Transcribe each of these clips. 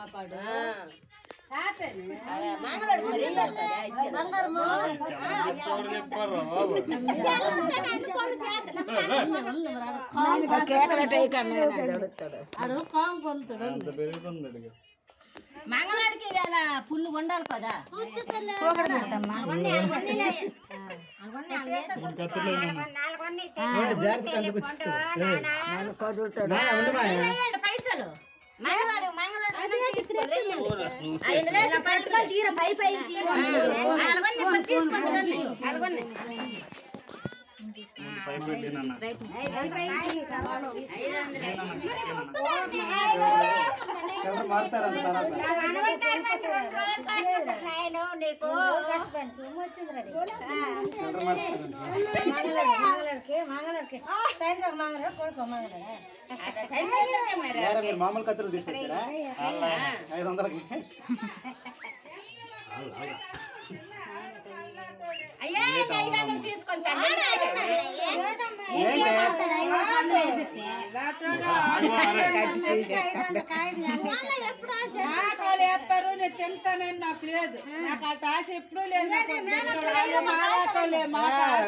కాపాడు మంగళవాడు మరి ఏం చేస్తాడు? ఇచ్చేది. ఆడు కాం పొందుతాడు మంగళవాడికి ఇవాళ పుల్లు ఉండాలి కదా వేయండి పైసలు మంగళవాడు మంగళవాడు తీసుకొని ఐదు వేలు పట్టుకొని అలాగొన్ని ఇప్పుడు తీసుకొని రండి. అలాగొన్ని. చిల్లర మారుతారంట తర్వాత చిల్లర మారుతారంట ఏరా మీరు మామూలు కత్తులు తీసుకొచ్చారా ఐదు వందలకి అయ్యా ఈ ఐదు వందలు తీసుకొని తండ్రి. ఆటోలు వేస్తారు నేను తింటానని నాకు లేదు నాకు అటు ఆశ ఎప్పుడూ లేదు నాకు వాళ్ళు మా ఆటోలే మా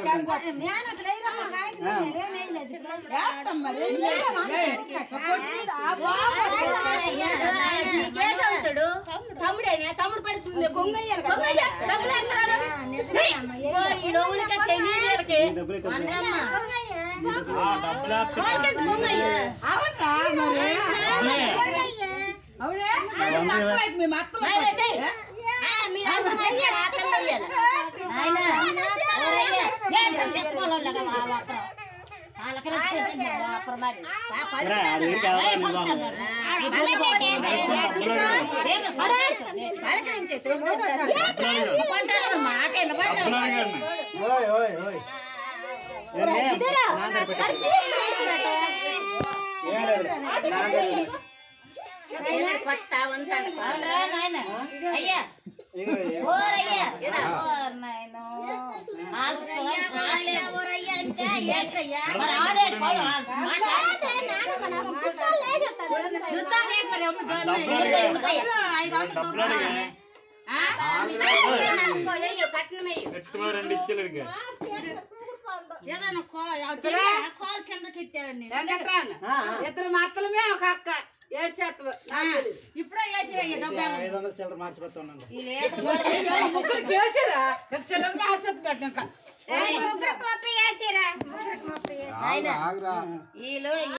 వేస్తాం మరి అయ్యా, నాయనా, నీకేటవుతాడు? తమ్ముడేనే తమ్ముడు పడుతుంది కొంగయ్య డబ్బులు ఎంతరాలు? ఓ, ఈ లోవులకి తెలియదు వీళ్ళకి. డబ్బులు ఇట్లా వందమ్మ. డబ్బులు పోతుంది కొంగయ్య. అవునా మరి అవునే అర్థమైంది మీ మక్కలు మరి అంటే, ఆ, మీరు అందరూ అయ్యారు, ఆ పిల్ల అయ్యారు. నాయనా, ఓరయ్యా, ఏంటో చెప్పుకోవాలి కదా ఆ ఒక్కరు. వాళ్ళకి రెచ్చిపోతున్నారు, ఆ ఒక్కరు మరి. ఆ పది రా, అది మంది కావాలి, ఏ నీ పంపుతారు? బాబు. ఆ, వాళ్ళకి ఏంటి? వాళ్ళకి ఏం చేస్తారు? కొంటారు, మాట వినపడదు. ఓయ్ ఓయ్ ఓయ్ ఏం నాన్న పెట్టు. ఏం లేదు నాన్న పెట్టు. వీళ్ళకి కొత్త ఉంటాడు. అవునా, నాయనా? అయ్యా ఇదిగో, ఇదిగో. ఓరయ్యా ఇలా ఓర్ నాయనో. ఆల్చుకోవాలి. ఆలే ఓరయ్యా అంటే ఏంట్రయ్యా? మరి ఆడేడు పోలు. చుట్టాలు లేక మరి అమ్మ గవర్నమెంట్ ఉంటాయి. ఐదు వందలు తూపుతాను. ఆ? అనుకో, వెయ్యి, కట్నం వెయ్యి. రెండు ఇచ్చేలేడుగా ఏదైనా కాల్ కిందకి ఇచ్చారండి ఇద్దరు మత్తలమే ఒక అక్క ఏడు శాతం ఇప్పుడే వేసిరయ్యా డబ్బు ఐదు వందలు చిల్లర మార్చిపోతున్నాను ఈ లేదు ఓరయ్యా. ముగ్గురికి వేసిరా చిల్లర మార్చొద్దు పెట్టినాక ముగ్గురు పప్పు వేసిరా. ఆగురా వీళ్ళు